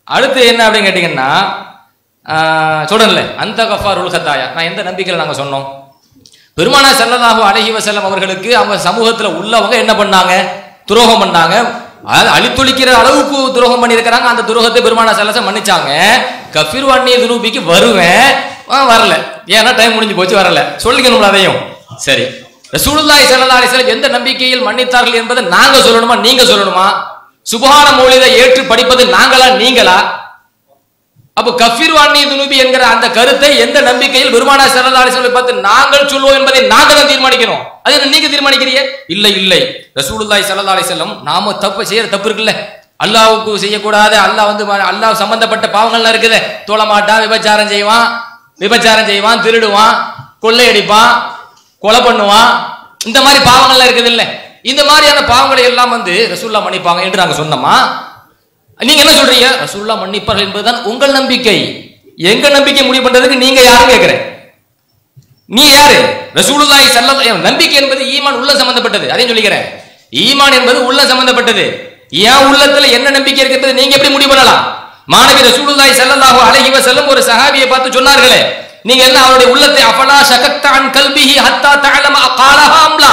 அடுத்து என்ன அப்படின்னு கேட்டீங்கன்னா சொல்றேன்ல அந்த கஃபார் உலகத்தாயா நான் எந்த நம்பிக்கையில் நாங்க சொன்னோம் பெருமானா செல்லதாக அழகி வசல்லம் அவர்களுக்கு அவங்க சமூகத்துல உள்ளவங்க என்ன பண்ணாங்க துரோகம் பண்ணாங்க அதாவது அழித்தொழிக்கிற அளவுக்கு துரோகம் பண்ணியிருக்கிறாங்க அந்த துரோகத்தை பெருமானா செல்லசம் மன்னிச்சாங்க கஃபிர் வன்னிய துருபிக்கு வருவேன் ஆ, வரல ஏன்னா டைம் முடிஞ்சு போச்சு வரல சொல்லிக்கணும்ல அதையும் சரி ரசூலுல்லாஹி ஸல்லல்லாஹு அலைஹி வஸல்லம் எந்த நம்பிக்கையில் மன்னித்தார்கள் என்பதை நாங்க சொல்லணுமா நீங்க சொல்லணுமா சுபஹான மௌலிதை ஏற்று படிப்பது நாங்களா நீங்களா அப்ப கஃபிர் வாணி துனுபி என்கிற அந்த கருத்தை எந்த நம்பிக்கையில் பெருமானா ஸல்லல்லாஹு அலைஹி வஸல்லம் பார்த்து நாங்கள் சொல்வோம் என்பதை நாங்கள் தான் தீர்மானிக்கணும் அது என்ன நீங்க தீர்மானிக்கிறீங்க இல்லை இல்லை ரசூலுல்லாஹி ஸல்லல்லாஹு அலைஹி வஸல்லம் நாம தப்பு செய்யற தப்பு இருக்குல்ல அல்லாஹ்வுக்கு செய்யக்கூடாத அல்லாஹ் வந்து ம- அல்லாஹ் சம்பந்தப்பட்ட பாவங்கள்லாம் இருக்குது தோளமாட்டான் விபச்சாரம் செய்வான் விபச்சாரம் செய்வான் திருடுவான் கொள்ளையடிப்பான் கொலை பண்ணுவான் இந்த மாதிரி பாவங்கள்லாம் இருக்குது இல்ல இந்த மாதிரியான பாவங்களை எல்லாம் வந்து ரசூல்லா மன்னிப்பாங்க என்று நாங்க சொன்னோமா நீங்க என்ன சொல்றீங்க ரசூல்லா மன்னிப்பார்கள் என்பதுதான் உங்கள் நம்பிக்கை எங்க நம்பிக்கை முடிவு பண்றதுக்கு நீங்க யாரும் கேட்கிறேன் நீ யாரு ரசூலுல்லாஹி ஸல்லல்லாஹு நம்பிக்கை என்பது ஈமான் உள்ள சம்பந்தப்பட்டது அதையும் சொல்லிக்கிறேன் ஈமான் என்பது உள்ள சம்பந்தப்பட்டது என் உள்ளத்துல என்ன நம்பிக்கை இருக்கிறது நீங்க எப்படி முடிவு பண்ணலாம் மாணவி ரசூலுல்லாஹி ஸல்லல்லாஹு அலைஹி வஸல்லம் ஒரு சஹாபியை பார்த்து சொன்னார்களே நீங்க என்ன அவருடைய உள்ளத்தை அஃபலா ஷகத்தான் கல்பிஹி ஹத்தா தஅலம அகாலஹா அம்லா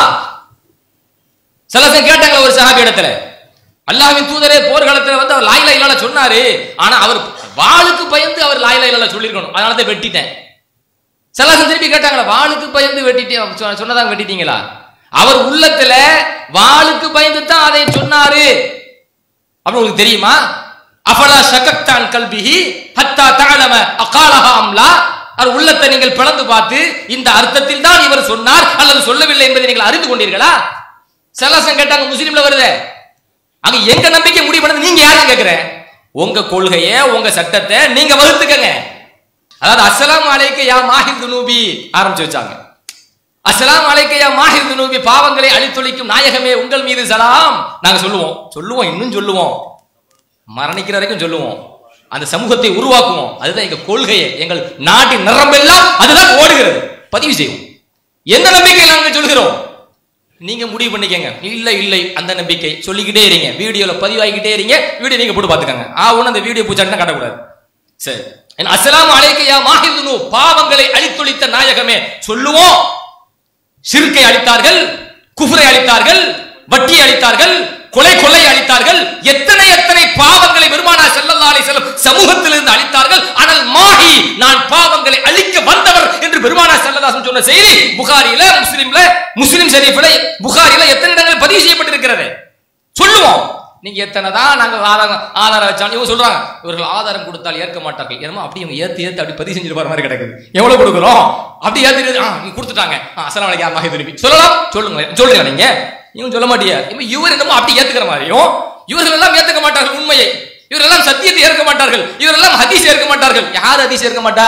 சலசம் கேட்டாங்க ஒரு சஹாபி இடத்துல அல்லாஹ்வின் தூதரே போர்க்களத்துல வந்து அவர் லாயிலா இல்லால சொன்னாரு ஆனா அவர் வாளுக்கு பயந்து அவர் லாயிலா இல்லால சொல்லிருக்கணும் அதனால தான் வெட்டிட்டேன் சலாசம் திருப்பி கேட்டாங்களா வாளுக்கு பயந்து வெட்டிட்டேன் சொ- சொன்னதாக வெட்டிட்டீங்களா அவர் உள்ளத்துல வாளுக்கு பயந்து தான் அதை சொன்னாரு அப்படின்னு உங்களுக்கு தெரியுமா அஃபலா ஷகத்தான் கல்பிஹி ஹத்தா தஅலம அகாலஹா அம்லா அவர் உள்ளத்தை நீங்கள் பிளந்து பார்த்து இந்த அர்த்தத்தில் தான் இவர் சொன்னார் அல்லது சொல்லவில்லை என்பதை நீங்கள் அறிந்து கொண்டீர்களா சலாசம் கேட்டாங்க முஸ்லீம்ல வருதே அங்க எங்க நம்பிக்கை முடிவு பண்ணது நீங்க யாரும் கேக்குறேன் உங்க கொள்கையை உங்க சட்டத்தை நீங்க வகுத்துக்கங்க அதாவது அஸ்ஸலாமு அலைக்க யா மாஹிர் துனூபி ஆரம்பிச்சு வச்சாங்க அஸ்ஸலாமு அலைக்க யா மாஹிர் துனூபி பாவங்களை அழித்தொழிக்கும் நாயகமே உங்கள் மீது சலாம் நாங்க சொல்லுவோம் சொல்லுவோம் இன்னும் சொல்லுவோம் மரணிக்கிற வரைக்கும் சொல்லுவோம் அந்த சமூகத்தை உருவாக்குவோம் அதுதான் எங்க கொள்கையை எங்கள் நாட்டின் நிரம்பெல்லாம் அதுதான் ஓடுகிறது பதிவு செய்வோம் எந்த நம்பிக்கையில் நாங்கள் சொல்கிறோம் நீங்க முடிவு பண்ணிக்கங்க இல்ல இல்லை அந்த நம்பிக்கை சொல்லிக்கிட்டே இருங்க வீடியோல பதிவாகிக்கிட்டே இருங்க வீடியோ நீங்க போட்டு பாத்துக்கங்க ஆ ஒண்ணு அந்த வீடியோ பூச்சாட்டினா காட்டக்கூடாது சரி அஸ்ஸலாமு அலைக்க யா மாஹிதுனு பாவங்களை அழித்தொழித்த நாயகமே சொல்லுவோம் சிறுக்கை அளித்தார்கள் குஃபரை அளித்தார்கள் வட்டி அளித்தார்கள் கொலை கொள்ளை அளித்தார்கள் எத்தனை எத்தனை பாவங்களை பெருமானா ஸல்லல்லாஹு அலைஹி வஸல்லம் சமூகத்திலிருந்து அளித்தார்கள் ஆனால் மாஹி நான் பாவங்களை அழிக்க வந்தவர் என்று பெருமானா ஸல்லல்லாஹு அலைஹி வஸல்லம் சொன்ன செய்தி புகாரில முஸ்லிம்ல முஸ்லிம் ஷரீஃப்ல புகாரில எத்தனை இடங்கள் பதிவு செய்யப்பட்டிருக்கிறது சொல்லுவோம் நீங்க எத்தனை தான் நாங்க ஆதாரம் ஆதாரம் வச்சாலும் இவங்க சொல்றாங்க இவர்கள் ஆதாரம் கொடுத்தால் ஏற்க மாட்டார்கள் என்னமோ அப்படி இவங்க ஏத்து ஏத்து அப்படி பதிவு செஞ்சிட்டு போற மாதிரி கிடக்குது எவ்வளவு கொடுக்குறோம் அப்படி ஏத்து ஆ நீங்க கொடுத்துட்டாங்க ஆ, அஸ்ஸலாமு அலைக்கும் யா மாஹி திருப்பி சொல்லலாம் சொல்லுங்க சொல்லுங்க நீங்க இவங்க சொல்ல மாட்டியா இவன் இவர் என்னமோ அப்படி ஏத்துக்கிற மாதிரியும் இவர்கள் எல்லாம் ஏத்துக்க மாட்டார்கள் உண்மையை இவரெல்லாம் சத்தியத்தை ஏற்க மாட்டார்கள் இவரெல்லாம் ஹதீஸ் ஏற்க மாட்டார்கள் யார் ஹதீஸ் ஏற்க மாட்டா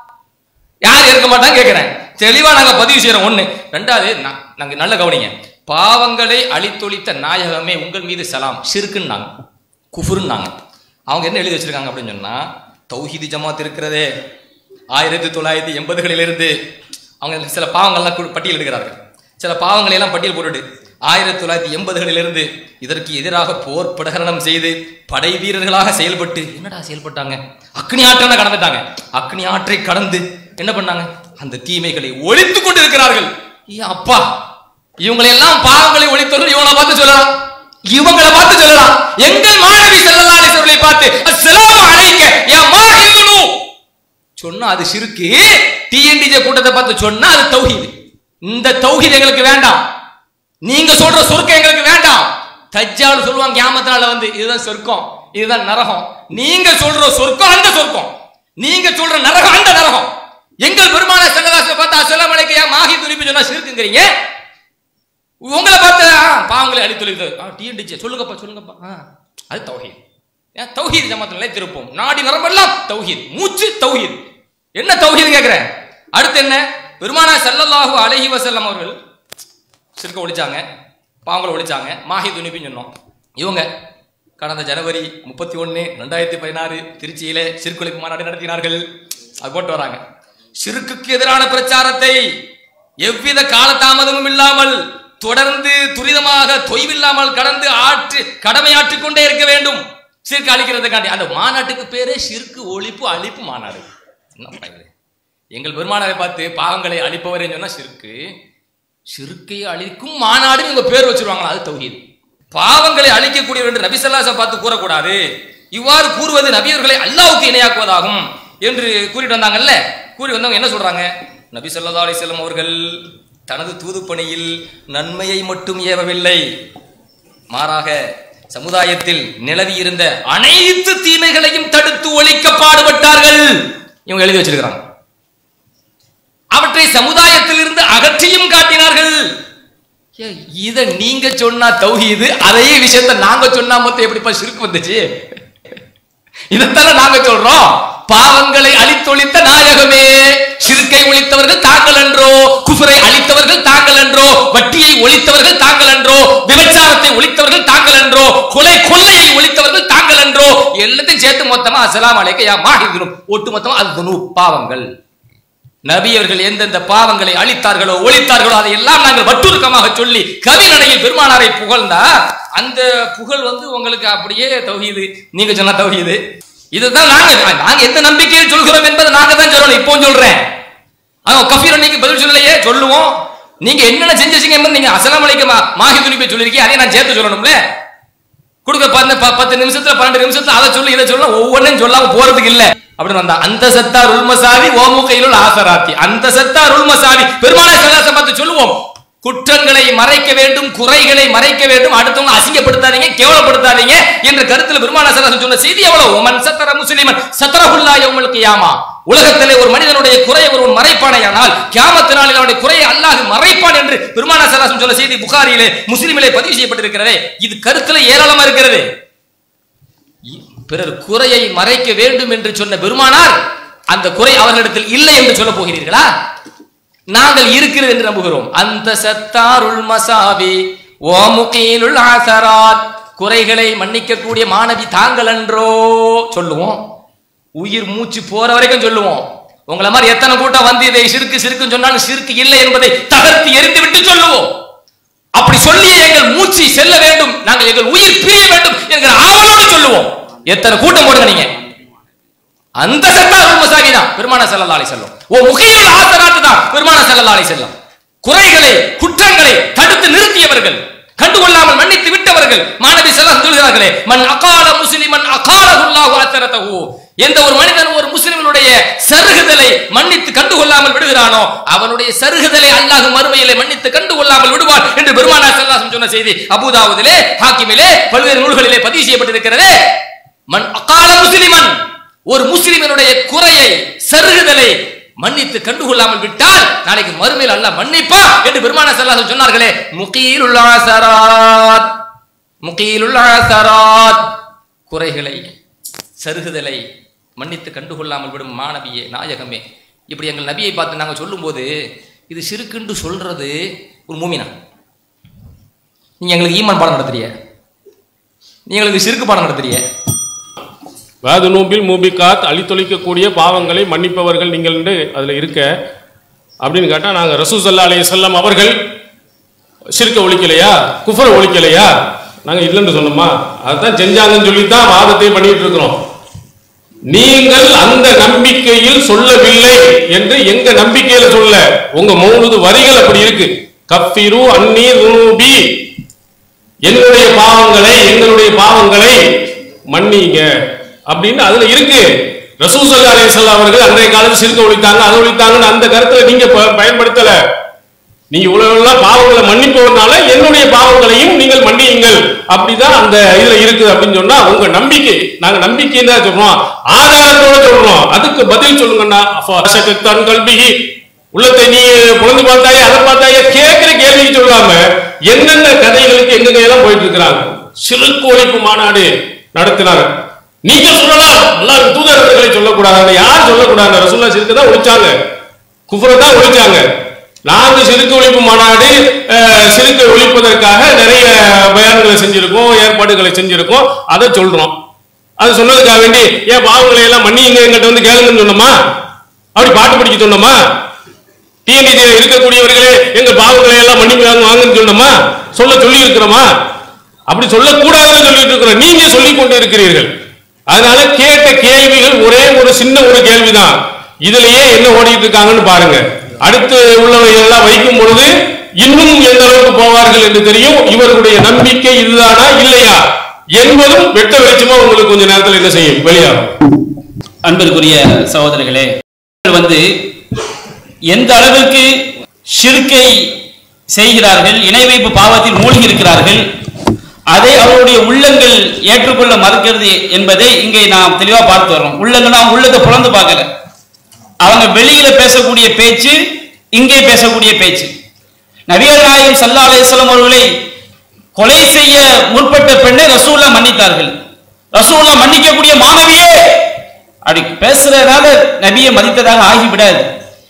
யார் ஏற்க மாட்டாங்க கேட்கிறேன் தெளிவா நாங்க பதிவு செய்யறோம் ஒண்ணு ரெண்டாவது நா- நாங்க நல்ல கவனிங்க பாவங்களை அழித்தொழித்த நாயகமே உங்கள் மீது சலாம் ஷிர்க்குன்னாங்க குஃபுருன்னாங்க அவங்க என்ன எழுதி வச்சிருக்காங்க அப்படின்னு சொன்னா தௌஹீது ஜமாத் இருக்கிறதே ஆயிரத்தி தொள்ளாயிரத்தி எண்பதுகளிலிருந்து அவங்க சில பாவங்கள்லாம் கு- பட்டியல் எடுக்கிறார்கள் சில பாவங்களை எல்லாம் பட்டியல் போட்டுட்டு ஆயிரத்தி தொள்ளாயிரத்தி எண்பதுகளிலிருந்து இதற்கு எதிராக போர் பிரகடனம் செய்து படை வீரர்களாக செயல்பட்டு என்னடா செயல்பட்டாங்க அக்னி ஆற்றலை கடந்துட்டாங்க அக்னி ஆற்றை கடந்து என்ன பண்ணாங்க அந்த தீமைகளை ஒழித்துக் கொண்டு இருக்கிறார்கள் ஏ அப்பா இவங்களை எல்லாம் பாவங்களை ஒழித்தவர்கள் இவங்களை பார்த்து சொல்லலாம் இவங்களை பார்த்து சொல்லலாம் எங்கள் மாணவி ஸல்லல்லாஹு அலைஹி வஸல்லம் பார்த்து அஸ்ஸலாமு அலைக்க யா மாஹிதுனு சொன்னா அது சிறுக்கு டிஎன்டிஜே கூட்டத்தை பார்த்து சொன்னா அது தௌஹீது இந்த தௌஹீத் எங்களுக்கு வேண்டாம் நீங்க சொல்ற சொர்க்கம் எங்களுக்கு வேண்டாம் தஜ்ஜால் சொல்லுவாங்க கியாமத்தினால வந்து இதுதான் சொர்க்கம் இதுதான் நரகம் நீங்க சொல்ற சொர்க்கம் அந்த சொர்க்கம் நீங்க சொல்ற நரகம் அந்த நரகம் எங்கள் பெருமான சங்கதாசை பார்த்து அஸ்ஸலாமு அலைக்க யா மாஹித் துரிபி சொன்னா சிறுக்குங்கிறீங்க உங்களை பார்த்து ஆ, பாவங்களை அழித்துள்ளது டிஎன்டிஜே சொல்லுங்கப்பா சொல்லுங்கப்பா ஆ, அது தௌஹீத் ஏன் தௌஹீத் ஜமாத்தில் நிலைத்திருப்போம் நாடி நரம்பெல்லாம் தௌஹீத் மூச்சு தௌஹீத் என்ன தௌஹீத் கேட்கிறேன் அடுத்து என்ன பெருமானா ஸல்லல்லாஹு அலைஹி வஸல்லம் அவர்கள் சிறுக்க ஒழிச்சாங்க பாவங்களை ஒழிச்சாங்க மாஹி துணிப்பின்னு சொன்னோம் இவங்க கடந்த ஜனவரி முப்பத்தி ஒன்று ரெண்டாயிரத்தி பதினாறு திருச்சியிலே சிறுக்குழிப்பு மாநாடு நடத்தினார்கள் அது போட்டு வராங்க சிறுக்குக்கு எதிரான பிரச்சாரத்தை எவ்வித காலதாமதமும் இல்லாமல் தொடர்ந்து துரிதமாக தொய்வில்லாமல் கடந்து ஆற்று கடமையாற்றிக் கொண்டே இருக்க வேண்டும் சிறுக்கு அழிக்கிறதுக்காண்டி அந்த மாநாட்டுக்கு பேரே சிறுக்கு ஒழிப்பு அழிப்பு மாநாடு என்ன பயது எங்கள் பெருமானாரை பார்த்து பாவங்களை அழிப்பவரே சொன்னா சிறுக்கு சிறுக்கை அழிக்கும் மாநாடு இவங்க பேர் வச்சிருவாங்களா அது தௌஹீத் பாவங்களை அழிக்கக்கூடியவர் என்று நபிசல்லாச பார்த்து கூறக்கூடாது இவ்வாறு கூறுவது நபியர்களை அல்லாவுக்கு இணையாக்குவதாகும் என்று கூறிட்டு வந்தாங்கல்ல கூறி வந்தவங்க என்ன சொல்றாங்க நபி ஸல்லல்லாஹு அலைஹி வஸல்லம் அவர்கள் தனது தூது பணியில் நன்மையை மட்டும் ஏவவில்லை மாறாக சமுதாயத்தில் நிலவி இருந்த அனைத்து தீமைகளையும் தடுத்து ஒழிக்க பாடுபட்டார்கள் இவங்க எழுதி வச்சிருக்கிறாங்க அவற்றை சமுதாயத்தில் இருந்து அகற்றியும் காட்டினார்கள் ஏ, இத நீங்க சொன்னா தௌஹீது அதே விஷயத்த நாங்க சொன்னா மொத்தம் எப்படிப்பா சிறுக்கு வந்துச்சு இதைத்தானே நாங்க சொல்றோம் பாவங்களை அழித்தொழித்த நாயகமே சிறுக்கை ஒழித்தவர்கள் தாங்கள் என்றோ குஃபரை அழித்தவர்கள் தாங்கள் என்றோ வட்டியை ஒழித்தவர்கள் தாங்கள் என்றோ விபச்சாரத்தை ஒழித்தவர்கள் தாங்கள் என்றோ கொலை கொள்ளையை ஒழித்தவர்கள் தாங்கள் என்றோ எல்லாத்தையும் சேர்த்து மொத்தமா அஸ்ஸலாமு அலைக்க யா மாஹிதுனும் ஒட்டு மொத்தமா அது துனூப், பாவங்கள் நபியவர்கள் எந்தெந்த பாவங்களை அழித்தார்களோ ஒழித்தார்களோ அதையெல்லாம் நாங்கள் வட்டுருக்கமாக சொல்லி கவிநடையில் பெருமானாரை புகழ்ந்தா அந்த புகழ் வந்து உங்களுக்கு அப்படியே தௌஹீது நீங்க சொன்ன தௌஹீது இதுதான் நாங்க நாங்க எந்த நம்பிக்கையில் சொல்கிறோம் என்பதை நாங்க தான் சொல்லணும் இப்போ சொல்றேன் ஆனா கஃபீர் அன்னைக்கு பதில் சொல்லலையே சொல்லுவோம் நீங்க என்னென்ன செஞ்சு வச்சீங்க என்பது நீங்க அசலாம் அலைக்க மாஹி துணிப்பை சொல்லிருக்கீங்க அதை நான் சேர்த்து சொல்லணும்ல கொடுக்க பத்து ப- பத்து நிமிஷத்துல பன்னெண்டு நிமிஷத்துல அதை சொல்லி இதை சொல்ல ஒவ்வொன்றையும் சொல்லாம போறதுக்கு இல்ல அப்படின்னு வந்தா அந்த சத்தார் உள்மசாவி ஓமுகையிலுள் ஆசராத்தி அந்த சத்தார் உள்மசாவி பெருமாளை சல்லாசம் பார்த்து சொல்லுவோம் குற்றங்களை மறைக்க வேண்டும் குறைகளை மறைக்க வேண்டும் அடுத்தவங்க அசிங்கப்படுத்தாதீங்க கேவலப்படுத்தாதீங்க என்ற கருத்துல பெருமாளை சல்லாசம் சொன்ன செய்தி எவ்வளவு ஒமன் சத்தர முஸ்லிமன் சத்தரஹுல்லா யௌமல் கியாமா உலகத்திலே ஒரு மனிதனுடைய குறையை ஒருவன் மறைப்பானையானால் கியாமத்து நாளில் அவனுடைய குறையை அல்லாஹ் மறைப்பான் என்று பெருமானா சலாசம் சொன்ன செய்தி புகாரியிலே முஸ்லிமிலே பதிவு செய்யப்பட்டிருக்கிறதே இது கருத்துல ஏராளமா இருக்கிறது இ- பிறர் குறையை மறைக்க வேண்டும் என்று சொன்ன பெருமானார் அந்த குறை அவர்களிடத்தில் இல்லை என்று சொல்ல போகிறீர்களா நாங்கள் இருக்கிறது என்று நம்புகிறோம் அந்த சத்தாருள் மசாவி ஓ முகீலுள் ஆசராத் குறைகளை மன்னிக்கக்கூடிய மாணவி தாங்கள் என்றோ சொல்லுவோம் உயிர் மூச்சு போற வரைக்கும் சொல்லுவோம் உங்களை மாதிரி எத்தனை கூட்டம் வந்து இதை சிறுக்கு சிறுக்குன்னு சொன்னாலும் சிறுக்கு இல்லை என்பதை தகர்த்து எரிந்து விட்டு சொல்லுவோம் அப்படி சொல்லிய எங்கள் மூச்சு செல்ல வேண்டும் நாங்கள் எங்கள் உயிர் பிரிய வேண்டும் என்கிற ஆவலோடு சொல்லுவோம் எத்தனை கூட்டம் போடுங்க நீங்க அந்த சட்டா மசாகி தான் பெருமான செல்லல்லா அலை செல்லும் ஓ முகையில் ஆசராத்து தான் பெருமான செல்லல்லா அலை செல்லும் குறைகளை குற்றங்களை தடுத்து நிறுத்தியவர்கள் கண்டுகொள்ளாமல் மன்னித்து விட்டவர்கள் மாணவி செல்லம் சொல்கிறார்களே மன் அகால முஸ்லிமன் அகாலகுல்லாஹு அத்தரதஹு எந்த ஒரு மனிதன் ஒரு முஸ்லிமனுடைய சருகுதலை மன்னித்து கண்டுகொள்ளாமல் விடுகிறானோ அவனுடைய சருகுதலை அல்லாஹ் மறுமையிலே மன்னித்து கண்டுகொள்ளாமல் விடுவான் என்று பெருமானா ஸல்லல்லாஹு சொன்ன செய்தி அபூதாவுதிலே ஹாக்கிமிலே பல்வேறு நூல்களிலே பதிவு செய்யப்பட்டிருக்கிறதே மன் அகால முஸ்லிமன் ஒரு முஸ்லிமனுடைய குறையை சருகுதலை மன்னித்து கண்டுகொள்ளாமல் விட்டால் நாளைக்கு மறுமையில் அல்லாஹ் மன்னிப்பா என்று பெருமான ஸல்லல்லாஹு சொன்னார்களே முகீலுல் ஆசராத் முகீலுல் ஆசராத் குறைகளை சருகுதலை மன்னித்து கண்டுகொள்ளாமல் விடும் மாணவியே நாயகமே இப்படி எங்கள் நபியை பார்த்து நாங்கள் சொல்லும்போது இது சிறுக்குன்னு சொல்றது ஒரு மூமினா நீங்க எங்களுக்கு ஈமான் பாடம் நடத்துறிய நீங்க எங்களுக்கு சிறுக்கு பாடம் நடத்துறிய வேது நூபில் மூபிகாத் அழித்தொழிக்கக்கூடிய பாவங்களை மன்னிப்பவர்கள் நீங்கள் என்று அதில் இருக்க அப்படின்னு கேட்டால் நாங்கள் ரசூசல்லா அலைஹி செல்லம் அவர்கள் சிறுக்க ஒழிக்கலையா குஃபரை ஒழிக்கலையா நாங்கள் இல்லைன்னு சொன்னோமா அதுதான் செஞ்சாங்கன்னு சொல்லி தான் வாதத்தை பண்ணிட்டு இருக்கிறோம் நீங்கள் அந்த நம்பிக்கையில் சொல்லவில்லை என்று எங்க நம்பிக்கையில சொல்ல உங்க மூணு வரிகள் அப்படி இருக்கு கஃபிரு அந்நீர் நூபி என்னுடைய பாவங்களை எங்களுடைய பாவங்களை மன்னிங்க அப்படின்னு அதுல இருக்கு ரசூசல்லா அலைஹிஸ்ஸலாம் அவர்கள் அன்றைய காலத்தில் சிறுக்க ஒழித்தாங்க அதை ஒழித்தாங்கன்னு அந்த கருத்துல நீங்க ப- பயன்படுத்தல நீங்க இவ்வளவு எல்லாம் பாவங்களை மன்னிப்பவனால என்னுடைய பாவங்களையும் நீங்கள் மன்னியுங்கள் அப்படிதான் அந்த இதுல இருக்குது அப்படின்னு சொன்னா உங்க நம்பிக்கை நாங்க நம்பிக்கைன்னு தான் சொல்றோம் ஆதாரத்தோட சொல்றோம் அதுக்கு பதில் சொல்லுங்கண்ணா அஃபாஷகத்தான் கல்பிஹி உள்ளத்தை நீ புலந்து பார்த்தாயே அதை பார்த்தாயே கேட்கிற கேள்விக்கு சொல்லாம என்னென்ன கதைகளுக்கு எங்க எல்லாம் போயிட்டு இருக்கிறாங்க சிறுக்கு ஒழிப்பு மாநாடு நடத்தினாங்க நீங்க சொல்லலாம் அல்லாஹ் தூதரர்களை சொல்லக்கூடாது யார் சொல்லக்கூடாது ரசூல்லா சிறுக்கு தான் ஒழிச்சாங்க குஃபரை தான் ஒழிச்சாங்க நான்கு சிறுக்கு ஒழிப்பு மாநாடு அஹ், சிறுக்கை ஒழிப்பதற்காக நிறைய பயான்களை செஞ்சிருக்கோம் ஏற்பாடுகளை செஞ்சிருக்கோம் அதை சொல்றோம் அது சொன்னதுக்காக வேண்டி ஏன் பாவங்களை எல்லாம் மன்னிங்க எங்கிட்ட வந்து கேளுங்கன்னு சொன்னோமா அப்படி பாட்டு படிக்க சொன்னோமா டிஎன்டிஜியில் இருக்கக்கூடியவர்களே எங்க பாவங்களை எல்லாம் மன்னிக்கிறாங்க வாங்கன்னு சொன்னோமா சொல்ல சொல்லி இருக்கிறோமா அப்படி சொல்லக்கூடாதுன்னு சொல்லிட்டு இருக்கிறோம் நீங்க சொல்லிக் கொண்டு இருக்கிறீர்கள் அதனால கேட்ட கேள்விகள் ஒரே ஒரு சின்ன ஒரு கேள்விதான் இதுலயே என்ன ஓடிட்டு இருக்காங்கன்னு பாருங்க அடுத்து உள்ளவைகள் எல்லாம் வைக்கும் பொழுது இன்னும் எந்த அளவுக்கு போவார்கள் என்று தெரியும் இவர்களுடைய நம்பிக்கை இதுதானா இல்லையா என்பதும் வெட்ட வெளிச்சமா உங்களுக்கு கொஞ்ச நேரத்தில் என்ன செய்யும் வெளியாகும் அன்பிற்குரிய சகோதரர்களே இவர்கள் வந்து எந்த அளவிற்கு ஷிர்கை செய்கிறார்கள் இணை வைப்பு பாவத்தில் மூழ்கி இருக்கிறார்கள் அதை அவருடைய உள்ளங்கள் ஏற்றுக்கொள்ள மறுக்கிறது என்பதை இங்கே நாம் தெளிவா பார்த்து வர்றோம் உள்ளங்கள் நாம் உள்ளத்தை புலந்து பார்க்கல அவங்க வெளியில பேசக்கூடிய பேச்சு இங்கே பேசக்கூடிய பேச்சு நபிகள் நாயகம் சல்லா அலைஹிஸ்ஸலாம் அவர்களை கொலை செய்ய முற்பட்ட பெண்ணை ரசூல்லா மன்னித்தார்கள் ரசூல்லா மன்னிக்கக்கூடிய மாணவியே அப்படி பேசுறதுனால நபியை மதித்ததாக ஆகிவிடாது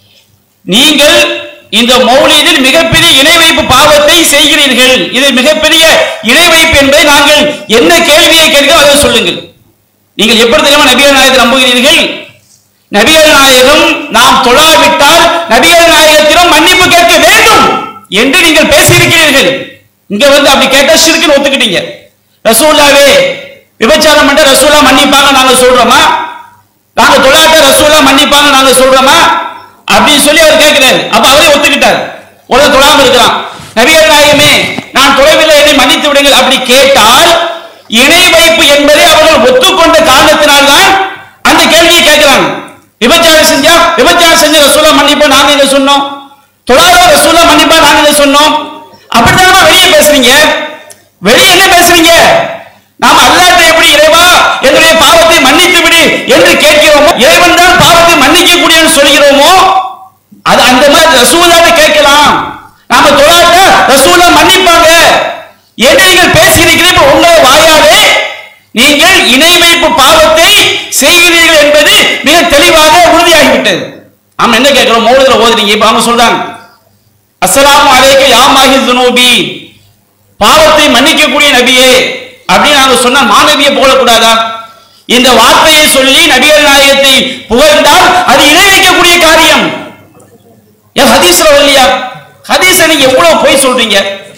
நீங்கள் இந்த மௌலிதில் மிகப்பெரிய இணை வைப்பு பாவத்தை செய்கிறீர்கள் இது மிகப்பெரிய இணை வைப்பு என்பதை நாங்கள் என்ன கேள்வியை கேட்கிறோம் அதை சொல்லுங்கள் நீங்கள் எப்படி தெரியுமா நபிகள் நாயகத்தை நம்புகிறீர்கள் நபிகள் நாயகம் நாம் தொழாவிட்டால் நபிகள் நாயகத்திடம் மன்னிப்பு கேட்க வேண்டும் என்று நீங்கள் பேசியிருக்கிறீர்கள் இங்க வந்து அப்படி கேட்டா ஷிர்க்குன்னு ஒத்துக்கிட்டீங்க ரசூல்லாவே விபச்சாரம் பண்ண ரசூல்லா மன்னிப்பாங்க நாங்க சொல்றோமா நாங்க தொழாட்ட ரசூல்லா மன்னிப்பாங்க நாங்க சொல்றோமா அப்படின்னு சொல்லி அவர் கேட்கிறாரு அப்ப அவரே ஒத்துக்கிட்டார் ஒரு தொழாம இருக்கலாம் நபிகள் நாயகமே நான் தொலைவில்லை என்னை மன்னித்து விடுங்கள் அப்படி கேட்டால் இணை வைப்பு என்பதை அவர்கள் ஒத்துக்கொண்ட காரணத்தினால்தான் அந்த கேள்வியை கேட்கிறாங்க விபச்சாரம் செஞ்சா விபச்சாரம் செஞ்ச ரசூலா மன்னிப்பா நாங்க இதை சொன்னோம் தொழாத ரசூலா மன்னிப்பா நாங்க இதை சொன்னோம் அப்படித்தானமா வெளியே பேசுறீங்க வெளியே என்ன பேசுறீங்க நாம் அல்லாஹ்ட்ட எப்படி இறைவா என்னுடைய பாவத்தை மன்னித்து விடு என்று கேட்கிறோமோ இறைவன் தான் பாவத்தை மன்னிக்க கூடியன்னு சொல்கிறோமோ அது அந்த மாதிரி ரசூலாட்ட கேட்கலாம் நாம தொழாட்ட ரசூலா மன்னிப்பாங்க என்று நீங்கள் பேசுகிறீர்கள் இப்ப உங்க வாயாலே நீங்கள் இணை வைப்பு பாவத்தை செய்கிறீர்கள் என்பது மிக தெளிவாக உறுதியாகிவிட்டது ஆமா என்ன கேட்கிறோம் மௌலத்துல ஓதுறீங்க இப்ப அவங்க சொல்றாங்க அஸ்ஸலாமு அலைக்க யா மாஹி துனூபி பாவத்தை மன்னிக்கக்கூடிய நபியே அப்படின்னு நாங்க சொன்ன மாணவியை புகழக்கூடாதா இந்த வார்த்தையை சொல்லி நபிகள் நாயகத்தை புகழ்ந்தால் அது இணை வைக்கக்கூடிய காரியம் ஏன் ஹதீஸ்ல வரலையா ஹதீஸ நீங்க எவ்வளவு போய் சொல்றீங்க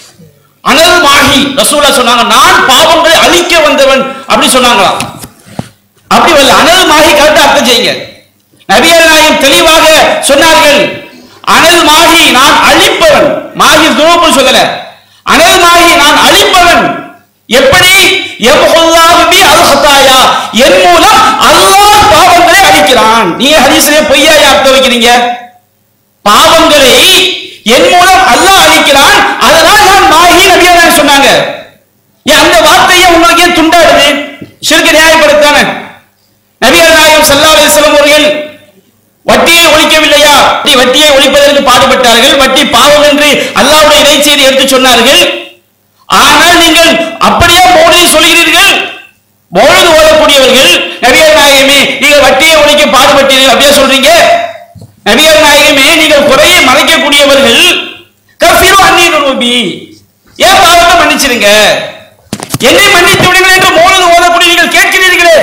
அனல் மாஹி ரசூலா சொன்னாங்க நான் பாவங்களை அழிக்க வந்தவன் அப்படி சொன்னாங்களாம் அப்படி வரல அனல் மாஹி கரெக்டா அர்த்தம் செய்யுங்க நபிகள் நாயகம் தெளிவாக சொன்னார்கள் அனல் மாஹி நான் அழிப்பவன் மாஹி துரோப்பு சொல்லல அனல் மாஹி நான் அழிப்பவன் எப்படி எவ்வளவு பி அல் ஹத்தாயா என் மூலம் அல்லாஹ் பாவங்களை அழிக்கிறான் நீங்க ஹதீஸ்லயே பொய்யாயா அர்த்தம் வைக்கிறீங்க பாவங்களை என் மூலம் அல்லாஹ் அழிக்கிறான் அதனால் நான் மாஹி நபியாக சொன்னாங்க ஏன் அந்த வார்த்தையை உங்களுக்கு ஏன் துண்டாடுது ஷிர்க்கு நியாயப்படுத்தானே நபிகள் நாயகம் ஸல்லல்லாஹு அலைஹி வஸல்லம் அவர்கள் வட்டியை ஒழிக்கவில்லையா வட்டி வட்டியை ஒழிப்பதற்கு பாடுபட்டார்கள் வட்டி பாவம் என்று அல்லாஹ்வுடைய இறைச்செய்தி எடுத்து சொன்னார்கள் ஆனால் நீங்கள் அப்படியே மௌலியை சொல்கிறீர்கள் மௌலிது ஓதக்கூடியவர்கள் நபிகள் நாயகமே நீங்கள் வட்டியை ஒழிக்க பாடுபட்டீர்கள் அப்படியே சொல்றீங்க நபிகள் நாயகமே நீங்கள் குறையை மறைக்கக்கூடியவர்கள் கஃபிரு அன்னி துனூபி ஏன் பாவத்தை மன்னிச்சிருங்க என்னை மன்னித்து விடுங்கள் என்று மௌலிது ஓதக்கூடிய நீங்கள் கேட்கிறீர்களே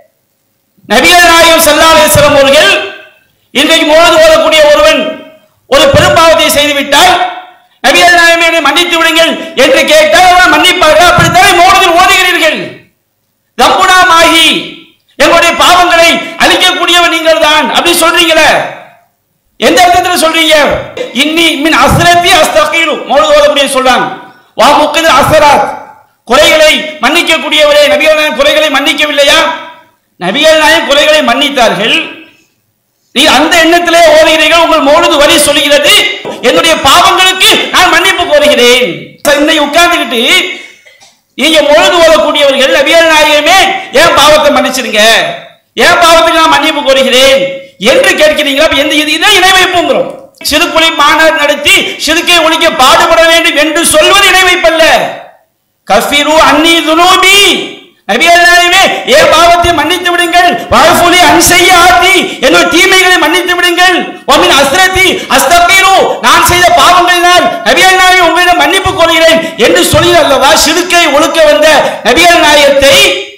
நபிகள் நாயகம் ஸல்லல்லாஹு அலைஹி வஸல்லம் அவர்கள் இன்றைக்கு மௌலிது ஓதக்கூடிய ஒருவன் ஒரு பெரும்பாவத்தை செய்துவிட்டால் நபிகள் நாயகமே என்னை மன்னித்து விடுங்கள் என்று கேட்டால் அவர்கள் மன்னிப்பார்கள் அப்படித்தானே மௌலிதில் ஓதுகிறீர்கள் தம்புனா மாகி எங்களுடைய பாவங்களை அழிக்கக்கூடியவன் நீங்கள் தான் அப்படி சொல்றீங்களே எந்த அர்த்தத்துல சொல்றீங்க இன்னி மின் அஸ்ரத்தி அஸ்தகீரு மௌலித் ஓதக்கூடிய சொல்றாங்க வா முக்கிது அஸ்ராத் குறைகளை மன்னிக்கக்கூடியவரே நபிகள் நாயகம் குறைகளை மன்னிக்கவில்லையா நபிகள் நாயகம் குறைகளை மன்னித்தார்கள் நீ அந்த எண்ணத்திலே ஓதுகிறீர்கள் உங்கள் மௌலிது வரி சொல்கிறது என்னுடைய பாவங்களுக்கு நான் மன்னிப்பு கோருகிறேன் இன்னைக்கு உட்கார்ந்துகிட்டு நீங்க மொழுது ஓதக்கூடியவர்கள் நபிகள் நாயகமே ஏன் பாவத்தை மன்னிச்சிருங்க ஏன் பாவத்துக்கு நான் மன்னிப்பு கோருகிறேன் என்று கேட்கிறீங்களா அப்ப எந்த இது இதை இணை வைப்புங்கிறோம் சிறுகுழி மாநாடு நடத்தி சிறுக்கை ஒழிக்க பாடுபட வேண்டும் என்று சொல்வது இணை வைப்பல்ல கஃபிரு அன்னி துனூபி நபிகள் நாயகமே ஏன் பாவத்தை மன்னித்து விடுங்கள் வாழ்ஃபுலி அன்செய்ய ஆத்தி என்னுடைய தீமைகளை மன்னித்து விடுங்கள் ஒமின் அஸ்ரத்தி அஸ்தபீரு நான் செய்த பாவங்களினால் நபிகள் நாயகம் உங்களிடம் மன்னிப்பு கோருகிறேன் என்று சொல்லி அல்லவா சிறுக்கை ஒழுக்க வந்த நபிகள் நாயகத்தை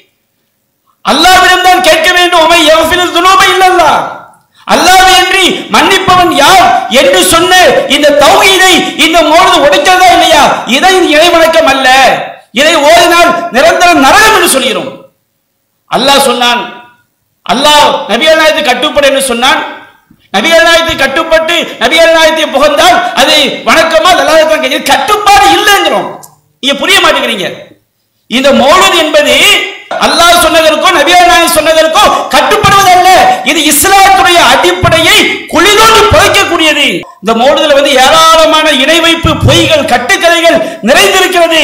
அல்லாவிடம் தான் கேட்க வேண்டும் உமை எவஃபில் துனூப இல்லல்லா அல்லாஹ் என்று மன்னிப்பவன் யார் என்று சொன்ன இந்த தௌஹீதை இந்த மோனது உடைக்கிறதா இல்லையா இதை இணை வணக்கம் அல்ல இதை ஓதினால் நிரந்தர நரகம் என்று சொல்கிறோம் அல்லாஹ் சொன்னான் அல்லாஹ் நபிகள் நாயத்தை கட்டுப்படு என்று சொன்னான் நபிகள் நாயத்தை கட்டுப்பட்டு நபிகள் நாயத்தை புகழ்ந்தால் அது வணக்கமா நல்லா இது கட்டுப்பாடு இல்லைங்கிறோம் நீங்க புரிய மாட்டேங்கிறீங்க இந்த மௌலூத் என்பது அல்லாஹ் சொன்னதற்கோ நபிகள் நாயகம் சொன்னதற்கோ கட்டுப்படுவதல்ல இது இஸ்லாத்துடைய அடிப்படையை குளிதோண்டு புதைக்கக்கூடியது இந்த மௌலூதுல வந்து ஏராளமான இணை வைப்பு பொய்கள் கட்டுக்கதைகள் நிறைந்திருக்கிறது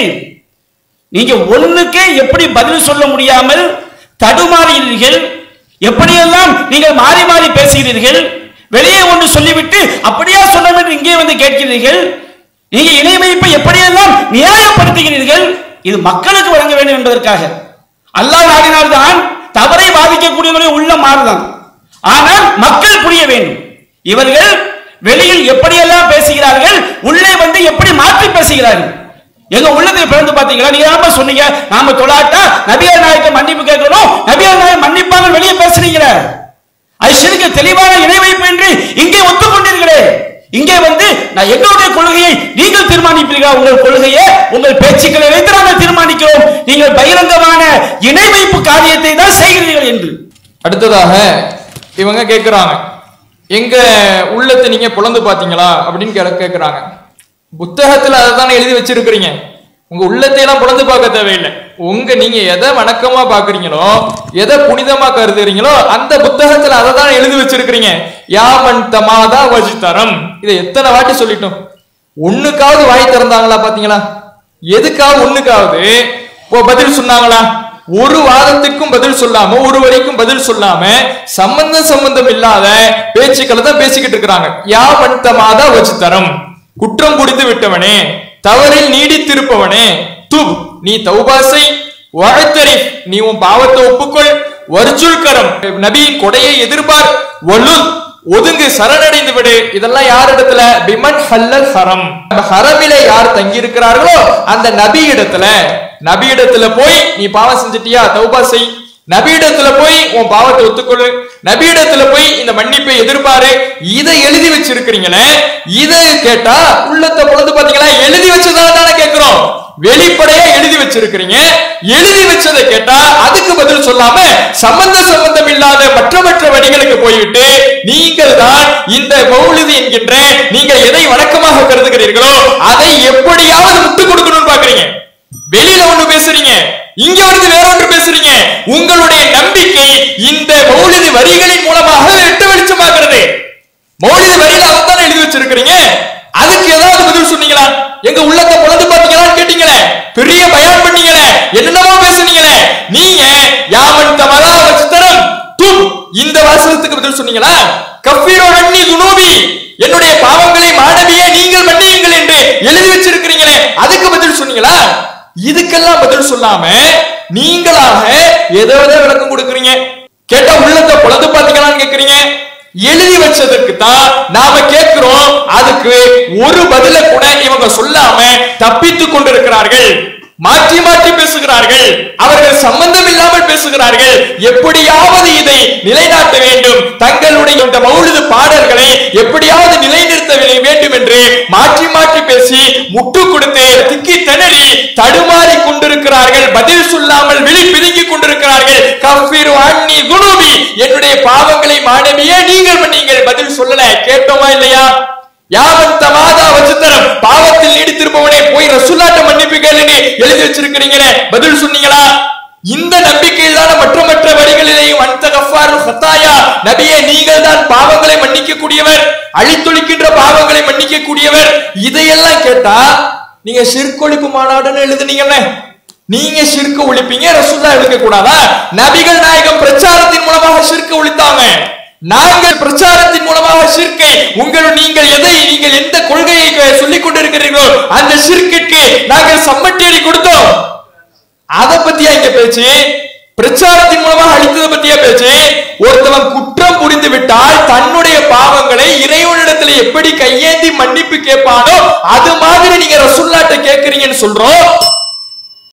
நீங்க ஒண்ணுக்கே எப்படி பதில் சொல்ல முடியாமல் தடுமாறுகிறீர்கள் எப்படியெல்லாம் நீங்கள் மாறி மாறி பேசுகிறீர்கள் வெளியே ஒன்று சொல்லிவிட்டு அப்படியா சொன்ன என்று இங்கே வந்து கேட்கிறீர்கள் நீங்க இணை வைப்பை எப்படியெல்லாம் நியாயப்படுத்துகிறீர்கள் இது மக்களுக்கு வழங்க வேண்டும் என்பதற்காக அல்லாஹ் நாடினால்தான் தவறை பாதிக்கக்கூடியவருடைய உள்ள மாறுதான் ஆனால் மக்கள் புரிய வேண்டும் இவர்கள் வெளியில் எப்படியெல்லாம் பேசுகிறார்கள் உள்ளே வந்து எப்படி மாற்றி பேசுகிறார்கள் எங்க உள்ளத்தை பிறந்து பாத்தீங்களா நீங்க நாம சொன்னீங்க நாம தொழாட்டா நபியார் நாயக்க மன்னிப்பு கேட்கணும் நபியார் நாயகம் மன்னிப்பாங்க வெளியே பேசுறீங்களே அது சிறுக்கு தெளிவான இணை வைப்பு என்று இங்கே ஒத்துக்கொண்டீர்களே இங்கே வந்து நான் எங்களுடைய கொள்கையை நீங்கள் தீர்மானிப்பீர்களா உங்கள் கொள்கையை உங்கள் பேச்சுக்களை வைத்து நாங்கள் தீர்மானிக்கிறோம் நீங்கள் பகிரங்கமான இணை வைப்பு காரியத்தை தான் செய்கிறீர்கள் என்று அடுத்ததாக இவங்க கேட்குறாங்க எங்க உள்ளத்தை நீங்க புலந்து பாத்தீங்களா அப்படின்னு கே- கேட்குறாங்க புத்தகத்துல அதை தானே எழுதி வச்சிருக்கிறீங்க உங்க உள்ளத்தை எல்லாம் புலந்து பார்க்க தேவையில்லை உங்க நீங்க எதை வணக்கமா பாக்குறீங்களோ எதை புனிதமா கருதுறீங்களோ அந்த புத்தகத்துல அதை தான் எழுதி வச்சிருக்கிறீங்க யாமன் தமாதா வஜித்தரம் இதை எத்தனை வாட்டி சொல்லிட்டோம் ஒண்ணுக்காவது வாய் திறந்தாங்களா பாத்தீங்களா எதுக்காவது ஒண்ணுக்காவது இப்போ பதில் சொன்னாங்களா ஒரு வாதத்துக்கும் பதில் சொல்லாம ஒரு வரைக்கும் பதில் சொல்லாம சம்பந்தம் சம்பந்தம் இல்லாத பேச்சுக்களை தான் பேசிக்கிட்டு இருக்கிறாங்க யா வந்தமாதா வச்சு தரம் குற்றம் புரிந்து விட்டவனே தவறில் நீடித்திருப்பவனே துப் நீ தௌபாசை வாழ்த்தரி நீ உன் பாவத்தை ஒப்புக்கொள் வர்ஜுல் கரம் நபியின் கொடையை எதிர்பார் வலுல் ஒதுங்கு சரணடைந்து விடு இதெல்லாம் யார் இடத்துல பிமன் ஹல்லல் ஹரம் அந்த ஹரமிலே யார் தங்கி இருக்கிறார்களோ அந்த நபி இடத்துல நபி இடத்துல போய் நீ பாவம் செஞ்சிட்டியா தௌபா செய் நபி இடத்துல போய் உன் பாவத்தை ஒத்துக்கொள்ளு நபி இடத்துல போய் இந்த மன்னிப்பை எதிர்பாரு இதை எழுதி வச்சிருக்கிறீங்களே இதை கேட்டா உள்ளத்தை பொழுது பாத்தீங்களா எழுதி வச்சதால தானே கேட்கிறோம் வெளிப்படையா எழுதி வச்சிருக்கிறீங்க எழுதி வச்சதை கேட்டா அதுக்கு பதில் சொல்லாம சம்பந்த சம்பந்தம் இல்லாத மற்ற மற்ற வழிகளுக்கு போய்விட்டு நீங்கள் தான் இந்த மௌலிது என்கின்ற நீங்கள் எதை வணக்கமாக கருதுகிறீர்களோ அதை எப்படியாவது விட்டு கொடுக்கணும்னு பாக்குறீங்க வெளியில ஒண்ணு பேசுறீங்க இங்க வந்து வேற ஒன்று பேசுறீங்க உங்களுடைய நம்பிக்கை இந்த மௌலிது வரிகளின் மூலமாக எட்டு வெளிச்சமாகிறது மௌலிது வரியில அதைத்தானே எழுதி வச்சிருக்கிறீங்க அதுக்கு ஏதாவது பதில் சொன்னீங்களா எங்க உள்ளத்தை புலந்து பாத்தீங்களான்னு கேட்டீங்களே பெரிய பயான் பண்ணீங்களே என்னென்னமோ பேசுனீங்களே நீங்க யாமன் தமலா வச்சுத்தரம் தும் இந்த வாசகத்துக்கு பதில் சொன்னீங்களா கஃபீரோ அன்னி துனூபி என்னுடைய பாவங்களை மாணவியே நீங்கள் மன்னியுங்கள் என்று எழுதி வச்சிருக்கிறீங்களே அதுக்கு பதில் சொன்னீங்களா இதுக்கெல்லாம் பதில் சொல்லாம நீங்களாக ஏதோ ஏதோ விளக்கம் கொடுக்குறீங்க கேட்டா உள்ளத்தை புலந்து பாத்தீங்களான்னு கேக்குறீங்க எழுதி வச்சதற்கு தான் நாம கேட்கிறோம் அதுக்கு ஒரு பதில கூட இவங்க சொல்லாம தப்பித்துக் கொண்டிருக்கிறார்கள் மாற்றி மாற்றி பேசுகிறார்கள் அவர்கள் சம்பந்தம் இல்லாமல் பேசுகிறார்கள் எப்படியாவது இதை நிலைநாட்ட வேண்டும் தங்களுடைய இந்த மௌலிது பாடல்களை எப்படியாவது நிலைநிறுத்த வே- வேண்டும் என்று மாற்றி மாற்றி பேசி முட்டு கொடுத்து திக்கி திணறி தடுமாறி கொண்டிருக்கிறார்கள் பதில் சொல்லாமல் விழி பிதுங்கிக் கொண்டிருக்கிறார்கள் கஃபிரு அன்னி குனூபி என்னுடைய பாவங்களை மாணவியே நீங்கள் நீங்கள் பதில் சொல்லல கேட்டோமா இல்லையா யாவன் தமாதா வச்சுத்தரம் பாவத்தில் நீடித்திருப்பவனே போய் ரசுல்லாட்ட மன்னிப்பு கேளுன்னு எழுதி வச்சிருக்கிறீங்களே பதில் சொன்னீங்களா இந்த நம்பிக்கையில் தான மற்ற மற்ற வரிகளிலேயும் அந்த கஃபாரு ஹத்தாயா நபியே நீங்கள் தான் பாவங்களை மன்னிக்க கூடியவர் அழித்தொழிக்கின்ற பாவங்களை மன்னிக்க கூடியவர் இதையெல்லாம் கேட்டா நீங்க சிற்கொழிப்பு மாநாடுன்னு எழுதுனீங்கல்ல நீங்க சிறுக்க ஒழிப்பீங்க ரசூல்லா எடுக்க கூடாதா நபிகள் நாயகம் பிரச்சாரத்தின் மூலமாக சிறுக்க ஒழித்தாங்க நாங்கள் பிரச்சாரத்தின் மூலமாக சிற்கை உங்கள் நீங்கள் எதை நீங்கள் எந்த கொள்கையை க- சொல்லிக் கொண்டிருக்கிறீர்களோ அந்த சிற்கிற்கு நாங்கள் சம்மட்டேறி கொடுத்தோம் அத பத்தியா இங்க பேச்சு பிரச்சாரத்தின் மூலமாக அழித்ததை பத்தியா பேச்சு ஒருத்தவன் குற்றம் புரிந்து விட்டால் தன்னுடைய பாவங்களை இறைவனிடத்துல எப்படி கையேந்தி மன்னிப்பு கேட்பானோ அது மாதிரி நீங்க ரசுல்லாட்ட கேக்குறீங்கன்னு சொல்றோம்